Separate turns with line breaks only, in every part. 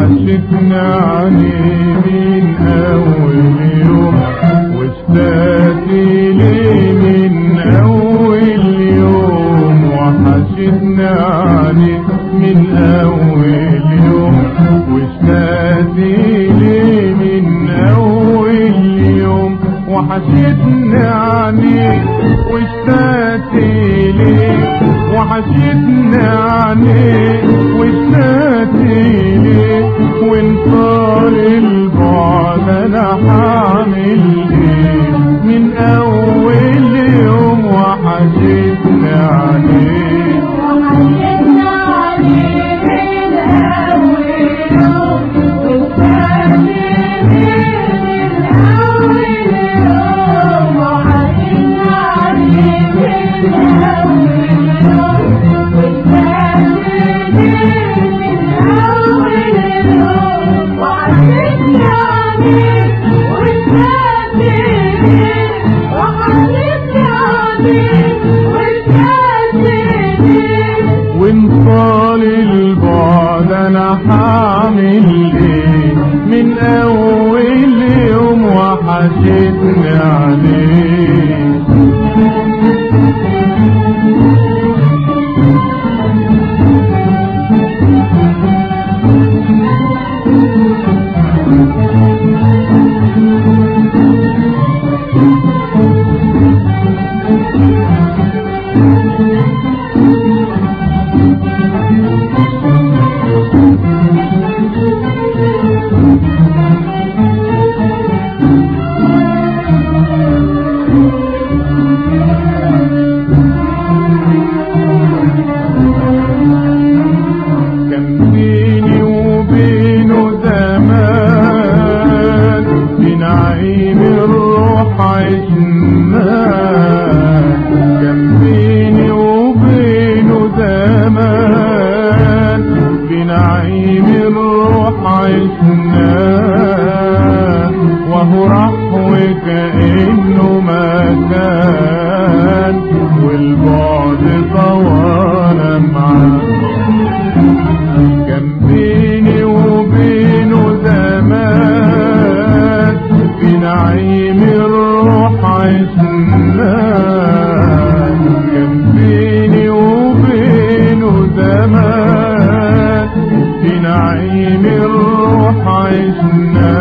وحشتني عليه من أول يوم واشتقت ليه من أول يوم وحشتني عليه من أول يوم واشتقت ليه من أول يوم وحشتني عليه واشتقت ليه وحشتني عليه واشتقت ليه وانطال البعد انا حامل ايه من اول يوم وحشتني عليه
وحشتنا عليه من أول يوم والثاني من أول يوم وحشتنا عليه من أول يوم والثاني من أول يوم وحشتنا عليه والثاني وحشتنا عليه والثاني
وانطال البعد انا حامل ايه من اول يوم وحشتني عليه كان بيني وبينه زمان في نعيم الروح عشنا كان بيني وبينه زمان في نعيم الروح عشنا وهو راح وكأنه ما كان والبعد طوال معاه كان بيني وبينه زمان في نعيم الروح عشنا كان بيني وبينه زمان في نعيم الروح عشنا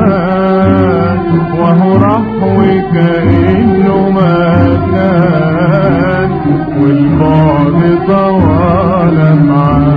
وهو راح وكأنه ما كان والبعد طوال معاه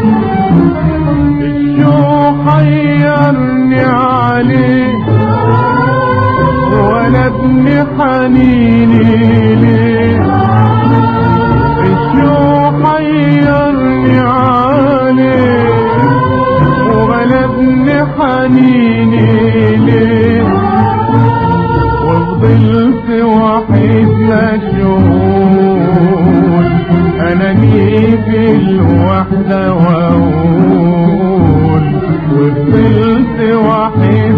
الشوق حيرني عليه ولا ابن حنيني ليه الشوق حيرني عليه ولا ابن حنيني ليه وفضلت وحيد مشغول انا في الوحدة واقول وفضلت وحيد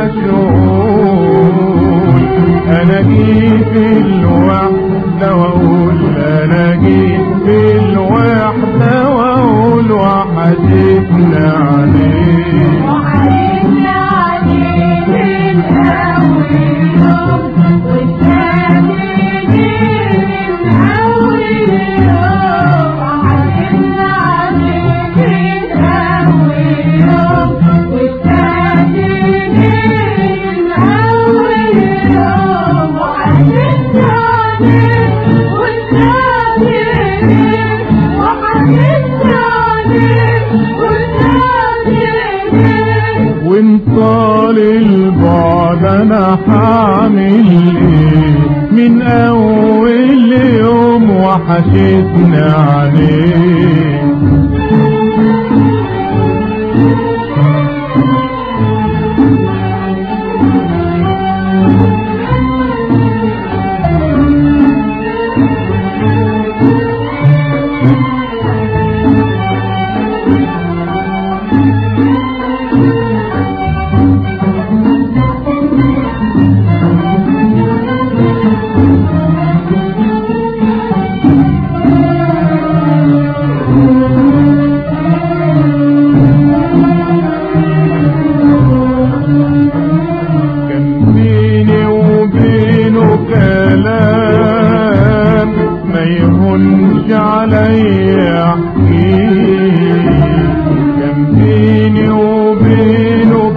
مشغول انا في الوحدة واقول انا في الوحدة واقول وحشتنا عليه
وحشتنا عليه من أول يوم والثاني من أول يوم وحشتنا عليه من أول يوم والثاني من أول يوم وحشتنا عليه والثاني وحشتنا عليه والثاني
وانطال البعد انا حامل ايه من اول يوم وحشتنا عليه
Thank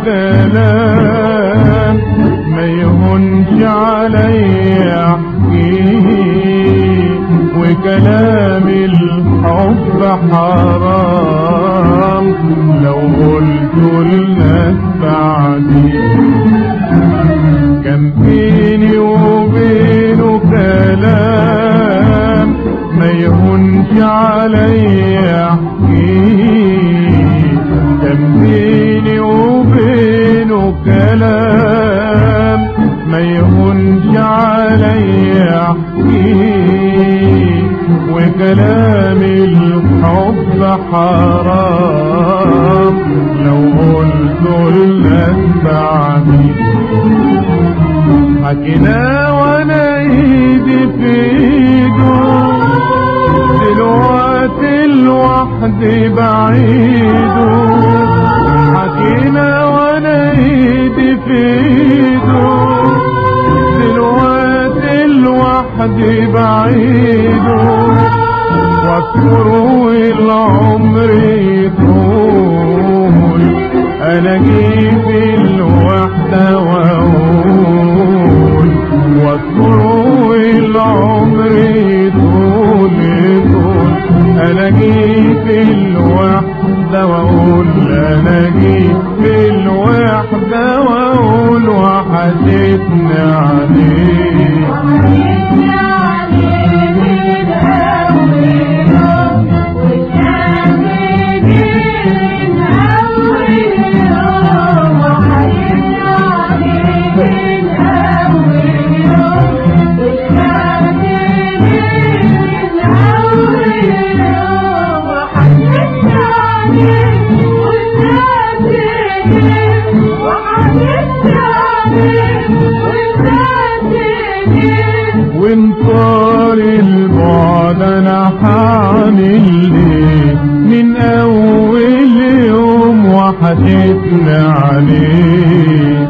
كلام ما يهونش علي احكيه وكلام الحب حرام لو قلت للناس بعدي كان بيني وبينه كلام ما يهونش علي احكيه كان بيني وبينه كلام ما يهونش علي احكيه وكلام الحب حرام لو قلت لك بعدي حكينا وانا ايدي في ايده دلوقتي لوحدي بعيده حكينا وانا ايدي في ايده دلوقتي لوحدي بعيده واذكره العمر يطول انا جيت الوحدة واقول واذكره العمر يطول يطول انا جيت الوحدة واقول انا جيت الوحدة واقول وحشتني عليك وانطار البعد انا حامل ليه من اول يوم وحشتنا عليه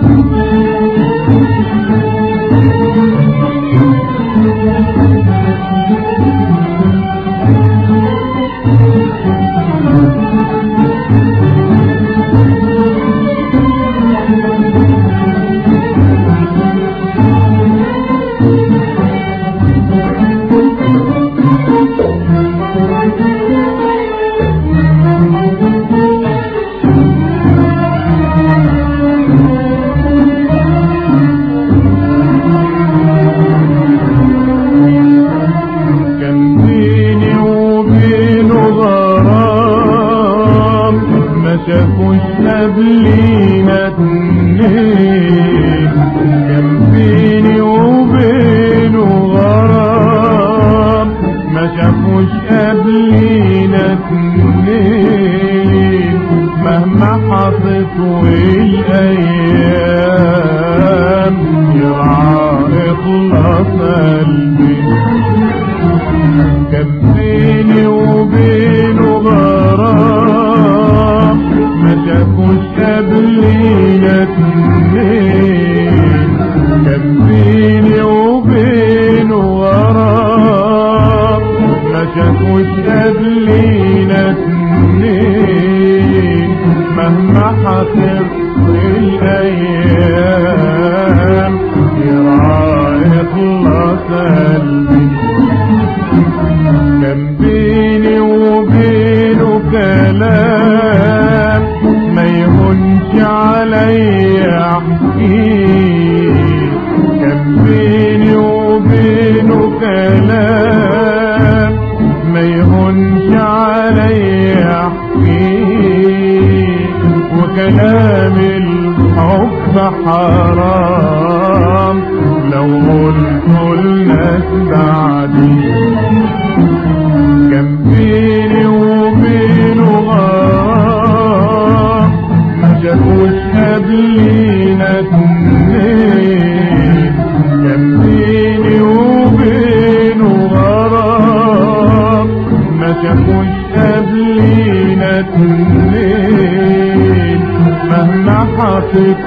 كان بيني وبينه غرام ما شافوش قبلينا اتنين كان بيني وبينه غرام ما شافوش قبلينا اتنين مهما حصت والايام يرعى اخلاص قلبي كان بيني وبينه غرام ما شافوش قبلينا اتنين كان بيني وبينه غرام ما شافوش قبلينا اتنين مهما حصل الايام يرعى اخلاص قلبي كان بيني وبينه كلام ما يهونش علي احكيه كان بيني وبينه كلام ما يهونش علي احكيه وكلام الحب حرام لو قلت الناس بعدي كان بيني وبينه غرام ما شافوش قبلينا اتنين كان بيني وبينه غرام ما شافوش قبلينا اتنين مهما حطت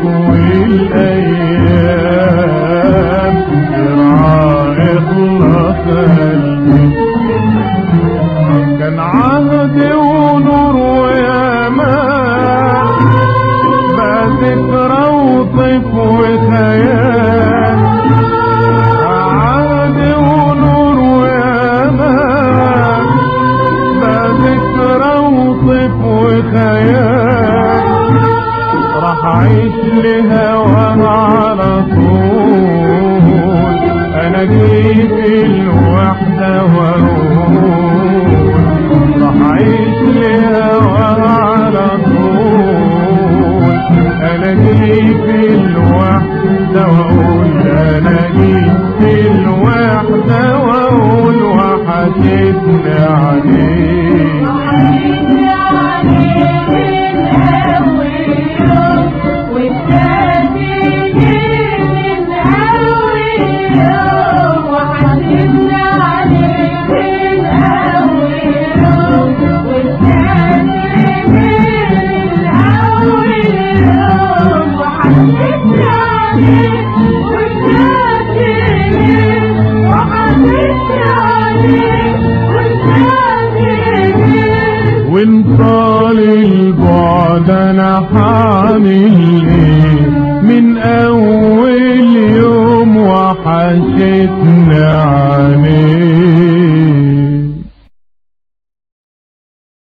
والايام يرعى اخلاص قلبي كان عهد ونور ويامان باتت أعيش لهواها على طول أنا جيت الوحدة وأقول راح أعيش لهواها على طول أنا جيت الوحدة وأقول أنا جيت الوحدة وأقول وحشتني عليك
وحشتني عليك من أول يوم والتاني من أول يوم وحشتني عليك من أول يوم والتاني من أول يوم وحشتني عليك والتاني وحشتني عليك والتاني
وان طال البعد انا حامل ايه من اول يوم وحشتنا عليه